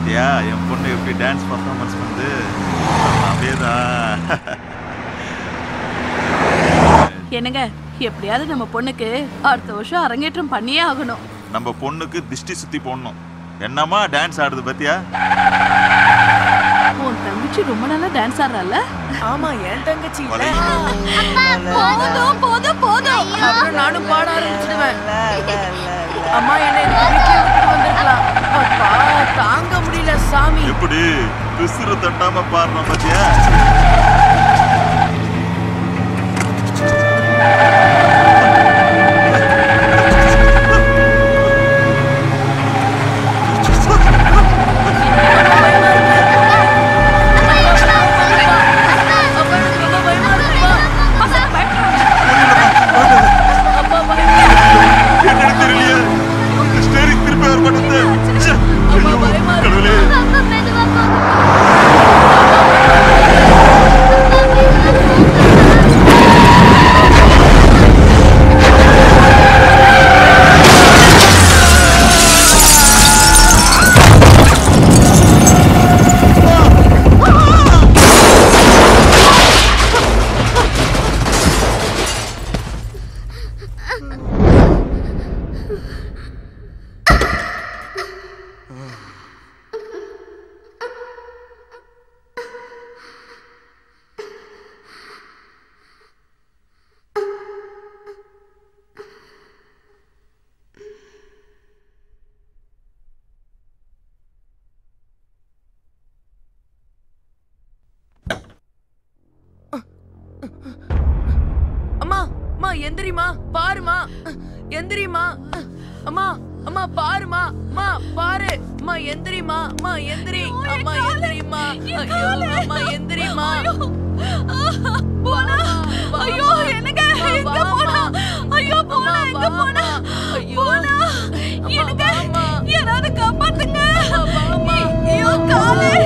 பாத்தியா என் பொண்ணு எப்படி டான்ஸ் பர்ஃபார்மன்ஸ் பண்ணுது ஆமா, அதேதான் என்னங்க எப்படியாவது நம்ம பொண்ணுக்கு அடுத்த வருஷம் அரங்கேற்றம் பண்ணியே ஆகணும் நம்ம பொண்ணுக்கு திஷ்டி சுத்தி போடணும் என்னம்மா டான்ஸ் ஆடுது பாத்தியா உன் தங்கச்சி ரொம்ப நல்லா டான்ஸ் ஆடுறால ஆமா என் தங்கச்சி இல்ல போதும் போதும் போதும் அப்புறம் நானும் பாட ஆரம்பிச்சிடுவேன் அம்மா என்ன இந்த வீட்டுல விட்டு வந்திருக்கலாம் அப்பா தாங்க முடியல சாமி எப்படி பிசுறு தட்டாம பாடுறோம் பாத்தியா அப்பா எனக்கு ரொம்ப பயமா இருக்குப்பா பசங்க பயப்படுறாங்க அப்பா பயமா என்னன்னு தெரியலையே ஸ்டேரிங் திருப்பி வர மாட்டேங்குது ச்சே, ஐயோ, பயமா இருக்கு. கடவுளே அம்மா அம்மா எந்திரிமா பாருமா எந்திரிமா அம்மா அம்மா பாருமா அம்மா பாரு அம்மா எந்திரிமா அம்மா எந்திரி அம்மா எந்திரிமா ஐயோ அம்மா எந்திரிமா போனா ஐயோ என்னங்க எங்க போனா ஐயோ போனா எங்க போனா ஐயோ போனா எனக்கு வாம்மா. யாராவது காப்பாத்துங்க வாம்மா. ஐயோ காலே